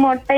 மொட்டை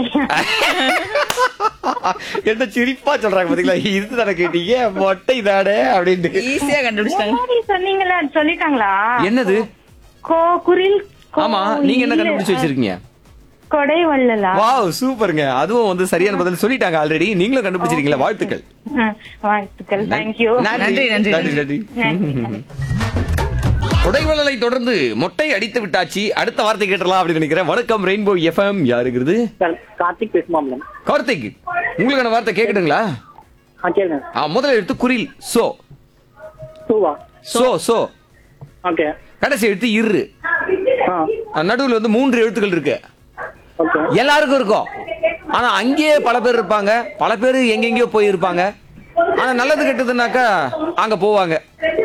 என்ன சிரிப்பா சொல்றாங்க பாத்தீங்களா இது தானே கேட்டீங்க மொட்டை தானே அப்படின்ட்டு ஈஸியா கண்டுபிடிச்சிட்டாங்க முன்னாடி சொன்னீங்களா சொல்லிட்டாங்களா என்னது கோ குரில் கோ ஆமா நீங்க என்ன இல்ல, கண்டுபிடிச்சு வச்சிருக்கீங்க கொடை வள்ளலா வாவ் சூப்பருங்க அதுவும் வந்து சரியான பதில் சொல்லிட்டாங்க ஆல்ரெடி நீங்களும் கண்டுபிடிச்சிருக்கீங்களா வாழ்த்துக்கள் ஆ, வாழ்த்துக்கள் தேங்க்யூ நன்றி, நன்றி, நன்றி நன்றி உடைவலலை தொடர்ந்து மொட்டை அடித்து விட்டாச்சு அடுத்த வார்த்தை கேட்டலாம் அப்படின்னு நினைக்கிறேன் வணக்கம் ரெயின்போ எஃப்எம் யாருக்குறது சார் கார்த்திக் பேசுமா மேடம் கார்த்திக் உங்களுக்கான வார்த்தை கேக்குதுங்களா ஆ கேளுங்க ஆ, முதல் எழுத்து குரில் சோ டூவா சோ சோ ஓகே கடைசி எழுத்து இரு ஆ நடுவில் வந்து மூன்று எழுத்துக்கள் இருக்கு ஓகே எல்லாருக்கும் இருக்கும் ஆனா அங்கேயே பல பேர் இருப்பாங்க பல பேர் எங்கெங்கேயோ போய் இருப்பாங்க ஆனா நல்லது கெட்டதுனாக்கா அங்க போவாங்க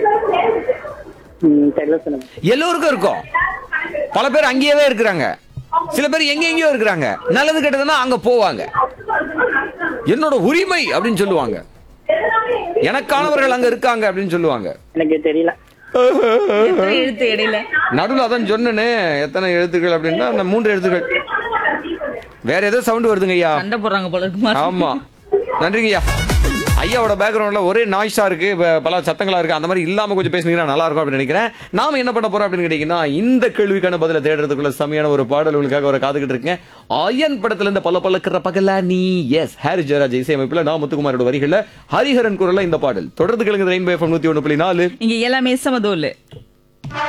ம் தெரியல சொல்லுங்க எல்லோருக்கும் இருக்கும் பல பேர் அங்கேயே இருக்கிறாங்க சில பேர் எங்க எங்கேயோ இருக்கிறாங்க நல்லது கெட்டதுன்னா அங்க போவாங்க என்னோட உரிமை அப்படின்னு சொல்லுவாங்க எனக்கானவர்கள் அங்க இருக்காங்க அப்படின்னு சொல்லுவாங்க எனக்கு தெரியல எத்தனை எழுத்து இடையில நடுவில் அதான் சொன்னேனே எத்தனை எழுத்துக்கள் அப்படின்னா அந்த மூன்று எழுத்துக்கள் வேற ஏதோ சவுண்ட் வருதுங்க ஐயா சண்டை போடுறாங்க போல இருக்குமா ஆமா நன்றிங்க ஐயா ஐயாவோட பேக்ரவுண்ட்ல ஒரே நாய்ஸா இருக்கு ப- பல சத்தங்களா இருக்கு அந்த மாதிரி இல்லாம கொஞ்சம் பேசுனீங்கன்னா நல்லா இருக்கும் அப்படின்னு நினைக்கிறேன் நாம என்ன பண்ண போறோம் அப்படின்னு கேட்டீங்கன்னா இந்த கேள்விக்கான பதில தேடுறதுக்குள்ள செமையான ஒரு பாடல் உங்களுக்காக ஒரு காத்துக்கிட்டு இருக்கேன் அயன் படத்துல இருந்து பல பல்லக்கிற பகலா நீ எஸ் ஹாரி ஜெயராஜ் இசையமைப்புல நான் முத்துக்குமாரோட வரிகள்ல ஹரிஹரன் குரல்ல இந்த பாடல் தொடர்ந்து கேளுங்க ரெயின்போ எஃப்எம் நூத்தி ஒண்ணு புள்ளி நாலு இங்க எல்லாமே சமதோல்